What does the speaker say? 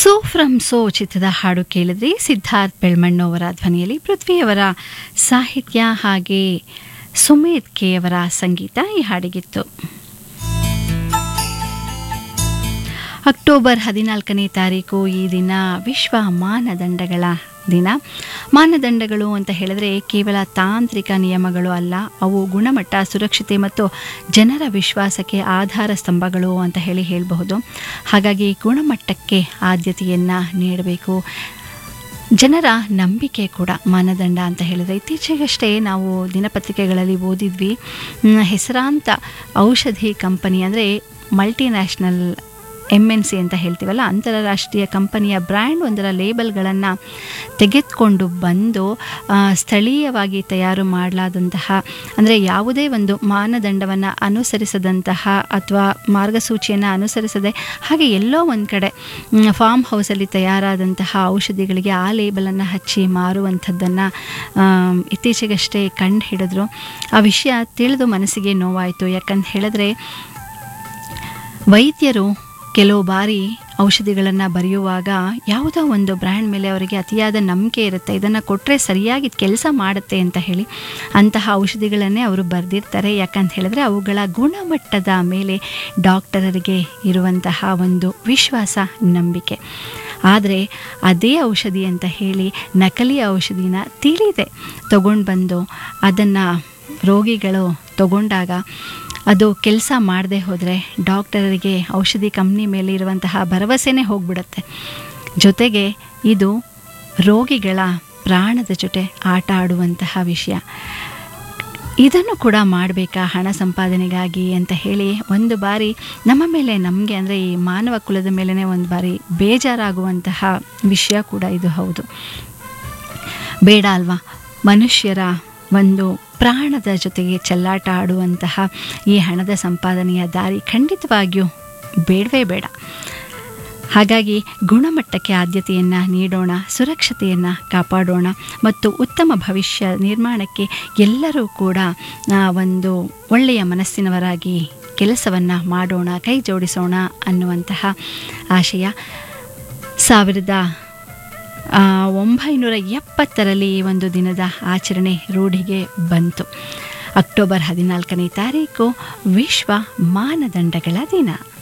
so from so ಚಿತ್ರದ ಹಾಡು ಕೇಳಿದ್ರಿ ಸಿದ್ಧಾರ್ಥ್ ಬೆಳ್ಮಣ್ಣವರ ಧ್ವನಿಯಲ್ಲಿ ಪೃಥ್ವಿಯವರ ಸಾಹಿತ್ಯ ಹಾಗೆ ಸುಮೇಧ್ ಕೆ ಅವರ ಸಂಗೀತ ಈ ಹಾಡಿಗಿತ್ತು ಅಕ್ಟೋಬರ್ ಹದಿನಾಲ್ಕನೇ ತಾರೀಕು ಈ ದಿನ ವಿಶ್ವ ಮಾನದಂಡಗಳ ದಿನ ಮಾನದಂಡಗಳು ಅಂತ ಹೇಳಿದ್ರೆ ಕೇವಲ ತಾಂತ್ರಿಕ ನಿಯಮಗಳು ಅಲ್ಲ ಅವು ಗುಣಮಟ್ಟ ಸುರಕ್ಷತೆ ಮತ್ತು ಜನರ ವಿಶ್ವಾಸಕ್ಕೆ ಆಧಾರ ಸ್ತಂಭಗಳು ಅಂತ ಹೇಳಿ ಹೇಳಬಹುದು ಹಾಗಾಗಿ ಗುಣಮಟ್ಟಕ್ಕೆ ಆದ್ಯತೆಯನ್ನು ನೀಡಬೇಕು ಜನರ ನಂಬಿಕೆ ಕೂಡ ಮಾನದಂಡ ಅಂತ ಹೇಳಿದರೆ ಇತ್ತೀಚೆಗಷ್ಟೇ ನಾವು ದಿನಪತ್ರಿಕೆಗಳಲ್ಲಿ ಓದಿದ್ವಿ ಮ್, ಹೆಸರಾಂತ ಔಷಧಿ ಕಂಪನಿ ಅಂದರೆ ಮಲ್ಟಿನ್ಯಾಷನಲ್ ಎಮ್ ಎನ್ ಸಿ ಅಂತ ಹೇಳ್ತೀವಲ್ಲ ಅಂತಾರಾಷ್ಟ್ರೀಯ ಕಂಪನಿಯ ಬ್ರ್ಯಾಂಡ್ ಒಂದರ ಲೇಬಲ್ಗಳನ್ನು ತೆಗೆದುಕೊಂಡು ಬಂದು ಆ, ಸ್ಥಳೀಯವಾಗಿ ತಯಾರು ಮಾಡಲಾದಂತಹ ಅಂದರೆ ಯಾವುದೇ ಒಂದು ಮಾನದಂಡವನ್ನು ಅನುಸರಿಸದಂತಹ ಅಥವಾ ಮಾರ್ಗಸೂಚಿಯನ್ನು ಅನುಸರಿಸದೆ ಹಾಗೆ ಎಲ್ಲೋ ಒಂದು ಕಡೆ ಮ್, ಫಾರ್ಮ್ ಹೌಸಲ್ಲಿ ತಯಾರಾದಂತಹ ಔಷಧಿಗಳಿಗೆ ಆ ಲೇಬಲನ್ನು ಹಚ್ಚಿ ಮಾರುವಂಥದ್ದನ್ನು ಆಮ್, ಇತ್ತೀಚೆಗಷ್ಟೇ ಕಂಡು ಹಿಡಿದ್ರು ಆ ವಿಷಯ ತಿಳಿದು ಮನಸ್ಸಿಗೆ ನೋವಾಯಿತು ಯಾಕಂತ ಹೇಳಿದ್ರೆ ವೈದ್ಯರು ಕೆಲವು ಬಾರಿ ಔಷಧಿಗಳನ್ನು ಬರೆಯುವಾಗ ಯಾವುದೋ ಒಂದು ಬ್ರ್ಯಾಂಡ್ ಮೇಲೆ ಅವರಿಗೆ ಅತಿಯಾದ ನಂಬಿಕೆ ಇರುತ್ತೆ ಇದನ್ನು ಕೊಟ್ಟರೆ ಸರಿಯಾಗಿ ಕೆಲಸ ಮಾಡುತ್ತೆ ಅಂತ ಹೇಳಿ ಅಂತಹ ಔಷಧಿಗಳನ್ನೇ ಅವರು ಬರೆದಿರ್ತಾರೆ ಯಾಕಂತ ಹೇಳಿದ್ರೆ ಅವುಗಳ ಗುಣಮಟ್ಟದ ಮೇಲೆ ಡಾಕ್ಟರರಿಗೆ ಇರುವಂತಹ ಒಂದು ವಿಶ್ವಾಸ ನಂಬಿಕೆ ಆದರೆ ಅದೇ ಔಷಧಿ ಅಂತ ಹೇಳಿ ನಕಲಿ ಔಷಧಿನ ತಿಳಿದೆ ತಗೊಂಡು ಬಂದು ಅದನ್ನು ರೋಗಿಗಳು ತಗೊಂಡಾಗ ಅದು ಕೆಲಸ ಮಾಡದೆ ಹೋದರೆ ಡಾಕ್ಟರರಿಗೆ ಔಷಧಿ ಕಂಪ್ನಿ ಮೇಲೆ ಇರುವಂತಹ ಭರವಸೆನೇ ಹೋಗ್ಬಿಡುತ್ತೆ ಜೊತೆಗೆ ಇದು ರೋಗಿಗಳ ಪ್ರಾಣದ ಜೊತೆ ಆಟ ಆಡುವಂತಹ ವಿಷಯ ಇದನ್ನು ಕೂಡ ಮಾಡಬೇಕಾ ಹಣ ಸಂಪಾದನೆಗಾಗಿ ಅಂತ ಹೇಳಿ ಒಂದು ಬಾರಿ ನಮ್ಮ ಮೇಲೆ ನಮಗೆ ಅಂದರೆ ಈ ಮಾನವ ಕುಲದ ಮೇಲೇ ಒಂದು ಬಾರಿ ಬೇಜಾರಾಗುವಂತಹ ವಿಷಯ ಕೂಡ ಇದು ಹೌದು ಬೇಡ ಅಲ್ವಾ ಮನುಷ್ಯರ ಒಂದು ಪ್ರಾಣದ ಜೊತೆಗೆ ಚೆಲ್ಲಾಟ ಆಡುವಂತಹ ಈ ಹಣದ ಸಂಪಾದನೆಯ ದಾರಿ ಖಂಡಿತವಾಗಿಯೂ ಬೇಡವೇ ಬೇಡ ಹಾಗಾಗಿ ಗುಣಮಟ್ಟಕ್ಕೆ ಆದ್ಯತೆಯನ್ನು ನೀಡೋಣ ಸುರಕ್ಷತೆಯನ್ನು ಕಾಪಾಡೋಣ ಮತ್ತು ಉತ್ತಮ ಭವಿಷ್ಯ ನಿರ್ಮಾಣಕ್ಕೆ ಎಲ್ಲರೂ ಕೂಡ ಆ, ಒಂದು ಒಳ್ಳೆಯ ಮನಸ್ಸಿನವರಾಗಿ ಕೆಲಸವನ್ನು ಮಾಡೋಣ ಕೈ ಜೋಡಿಸೋಣ ಅನ್ನುವಂತಹ ಆಶಯ ಸಾವಿರದ ಆ, ಒಂಬೈನೂರ ಎಪ್ಪತ್ತರಲ್ಲಿ ಈ ಒಂದು ದಿನದ ಆಚರಣೆ ರೂಢಿಗೆ ಬಂತು ಅಕ್ಟೋಬರ್ ಹದಿನಾಲ್ಕನೇ ತಾರೀಕು ವಿಶ್ವ ಮಾನದಂಡಗಳ ದಿನ